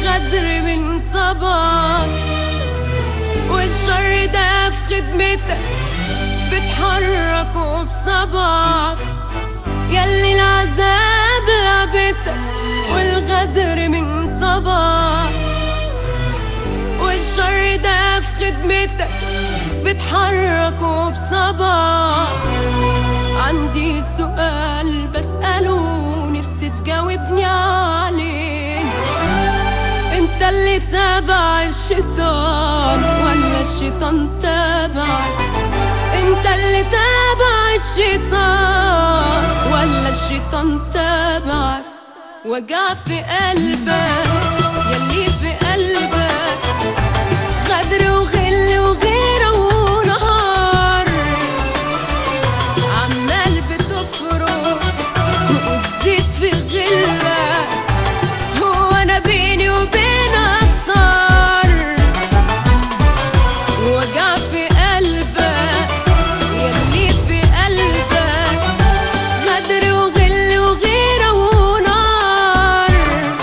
والغدر من طبعك والشر ده في خدمتك بتحركه بصبعك يلي العذاب لعبتك والغدر من طبعك والشر ده في خدمتك بتحركه بصبعك عندي سؤال بسأله نفسي تجاوبني عليه انت اللي تابع الشيطان ولا الشيطان تابعك انت اللي تابع الشيطان ولا الشيطان تابعك وجع في قلبك يلي في قلبك غدر وغل وغيره ونهار عمال بتفرق وتزيد في غلك هو انا بيني وبينك طار وجع في قلبك يلي في قلبك غدر وغل وغيره ونار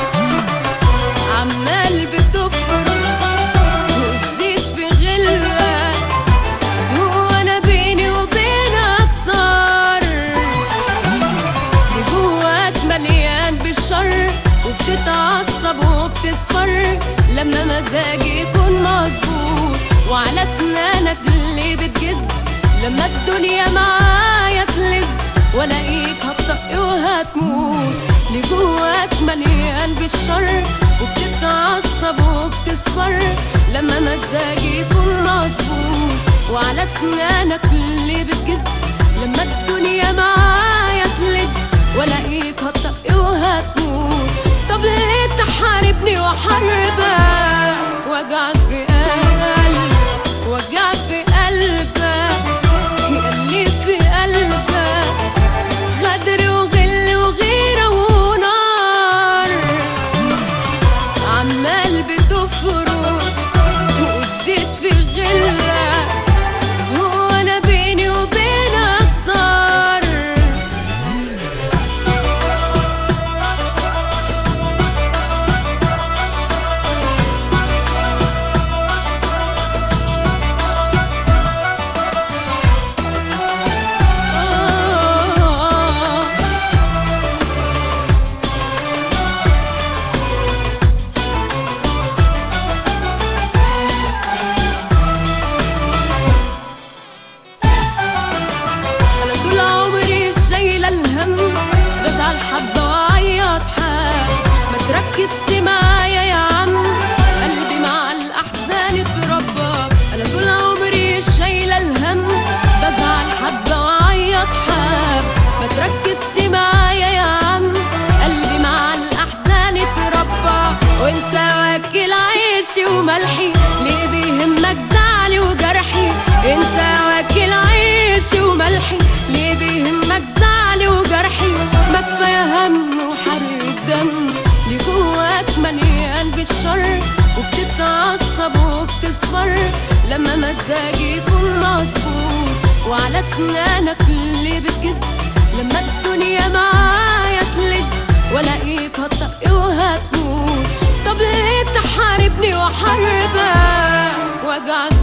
عمال بتفرق وتزيد في غلك هو انا بيني وبينك طار اللي جواك مليان بالشر وبتتعصب وبتصفر لما مزاجي يكون مظبوط وعلى اسنانك اللي بتجز لما الدنيا معايا تلز والاقيك هتطق وهتموت اللي جواك مليان بالشر وبتتعصب وبتصفر لما مزاجي يكون مظبوط وعلى اسنانك اللي بتجز لما الدنيا معايا تلز والاقيك هتطق وهتموت طب ليه تحاربني واحاربك وجع في قلبك وجع في قلبك يلي في قلبك غدر وغل وغيره ونار عمال بتفرق وتزيد في غلك هو انا بيني وبينك طار آه انا طول عمري شايله الهم بزعل حبه واعيط حال ما تركزش معايا يا عم قلبي مع الاحزان اتربى انا طول عمري شايله الهم بزعل حبه واعيط حال ما تركزش معايا يا عم قلبي مع الاحزان اتربى وانت واكل عيشي وملحي ليه بيهمك زعلي وجرحي انت واكل عيشي وملحي ليه بيهمك زعلي وجرحي ما كفايه هم وحرق الدم اللي جواك مليان بالشر وبتتعصب وبتصفر لما مزاجي يكون مظبوط وعلى اسنانك اللي بتجس لما الدنيا معايا تلز والاقيك هتطق وهتموت طب ليه تحاربني واحاربك وجع